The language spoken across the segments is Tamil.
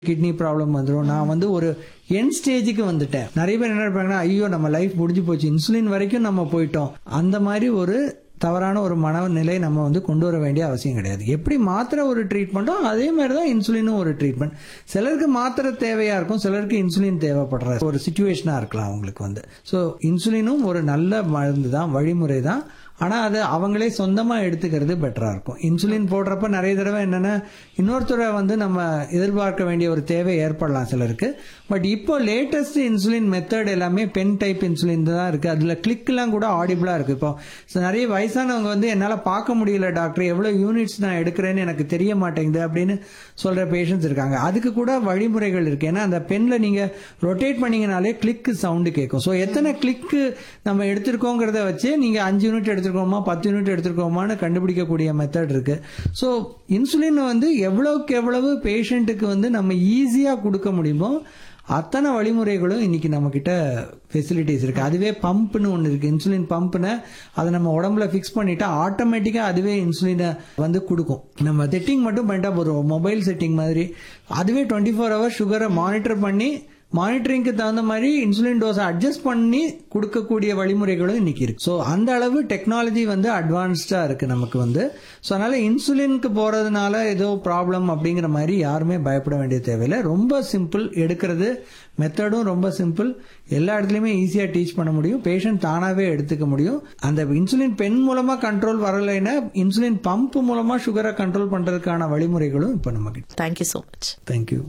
கிட்னி ப்ராப்ளம் வந்துடும் நான் வந்து ஒரு என் ஸ்டேஜுக்கு வந்துட்டேன் நிறைய பேர் என்ன நினைப்பாங்கன்னா ஐயோ நம்ம லைஃப் முடிஞ்சு போச்சு இன்சுலின் வரைக்கும் நம்ம போயிட்டோம் அந்த மாதிரி ஒரு தவறான ஒரு மனநிலை நம்ம வந்து கொண்டு வர வேண்டிய அவசியம் கிடையாது எப்படி மாத்திரை ஒரு ட்ரீட்மெண்ட்டோ அதே மாதிரி தான் இன்சுலினும் ஒரு ட்ரீட்மெண்ட் சிலருக்கு மாத்திரை தேவையா இருக்கும் சிலருக்கு இன்சுலின் தேவைப்படுற ஒரு சுச்சுவேஷனா இருக்கலாம் அவங்களுக்கு வந்து ஸோ இன்சுலினும் ஒரு நல்ல மருந்து தான் வழிமுறை தான் ஆனா அது அவங்களே சொந்தமா எடுத்துக்கிறது பெட்டரா இருக்கும் இன்சுலின் போடுறப்ப நிறைய தடவை என்னன்னா இன்னொருத்தரை வந்து நம்ம எதிர்பார்க்க வேண்டிய ஒரு தேவை ஏற்படலாம் சிலருக்கு பட் இப்போ லேட்டஸ்ட் இன்சுலின் மெத்தட் எல்லாமே பென் டைப் இன்சுலின் தான் இருக்கு அதுல கிளிக்லாம் கூட ஆடிபிளா இருக்கு இப்போ So, நிறைய வயசானவங்க வந்து என்னால பார்க்க முடியல டாக்டர் எவ்வளவு யூனிட்ஸ் நான் எடுக்கிறேன்னு எனக்கு தெரிய மாட்டேங்குது அப்படின்னு சொல்ற பேஷண்ட்ஸ் இருக்காங்க அதுக்கு கூட வழிமுறைகள் இருக்கு ஏன்னா அந்த பென்ல நீங்க ரொட்டேட் பண்ணீங்கனாலே கிளிக் சவுண்டு கேட்கும் ஸோ எத்தனை கிளிக்கு நம்ம எடுத்திருக்கோங்கிறத வச்சு நீங்க அஞ்சு யூனிட் எடுத்திருக்கோமா பத்து யூனிட் எடுத்திருக்கோமான்னு கண்டுபிடிக்கக்கூடிய மெத்தட் இருக்கு ஸோ இன்சுலின் வந்து எவ்வளவுக்கு எவ்வளவு பேஷண்ட்டுக்கு வந்து நம்ம ஈஸியா கொடுக்க முடியுமோ அத்தனை வழிமுறைகளும் இன்னைக்கு நம்ம கிட்ட ஃபெசிலிட்டிஸ் இருக்கு அதுவே பம்ப்னு ஒன்று இருக்கு இன்சுலின் பம்ப்னு அதை நம்ம உடம்புல ஃபிக்ஸ் பண்ணிட்டா ஆட்டோமேட்டிக்கா அதுவே இன்சுலினை வந்து கொடுக்கும் நம்ம செட்டிங் மட்டும் பண்ணிட்டா போதும் மொபைல் செட்டிங் மாதிரி அதுவே டுவெண்ட்டி ஃபோர் ஹவர்ஸ் சுகரை மானிட்டர் பண்ணி மானிட்டரிங்க்கு தகுந்த மாதிரி இன்சுலின் டோஸை அட்ஜஸ்ட் பண்ணி கொடுக்கக்கூடிய வழிமுறைகளும் இன்னைக்கு இருக்கு ஸோ அந்த அளவு டெக்னாலஜி வந்து அட்வான்ஸ்டா இருக்கு நமக்கு வந்து ஸோ அதனால இன்சுலினுக்கு போறதுனால ஏதோ ப்ராப்ளம் அப்படிங்கிற மாதிரி யாருமே பயப்பட வேண்டிய தேவையில்லை ரொம்ப சிம்பிள் எடுக்கிறது மெத்தடும் ரொம்ப சிம்பிள் எல்லா இடத்துலையுமே ஈஸியா டீச் பண்ண முடியும் பேஷண்ட் தானாவே எடுத்துக்க முடியும் அந்த இன்சுலின் பென் மூலமா கண்ட்ரோல் வரலைன்னா இன்சுலின் பம்ப் மூலமா சுகரை கண்ட்ரோல் பண்றதுக்கான வழிமுறைகளும் இப்போ நமக்கு தேங்க்யூ ஸோ மச் தேங்க்யூ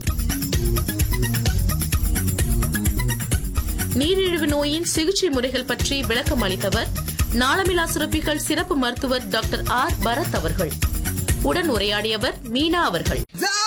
நீரிழிவு நோயின் சிகிச்சை முறைகள் பற்றி விளக்கம் அளித்தவர் நாளமிலா சுரப்பிகள் சிறப்பு மருத்துவர் டாக்டர் ஆர் பரத் அவர்கள் உடன் உரையாடியவர் மீனா அவர்கள் Die!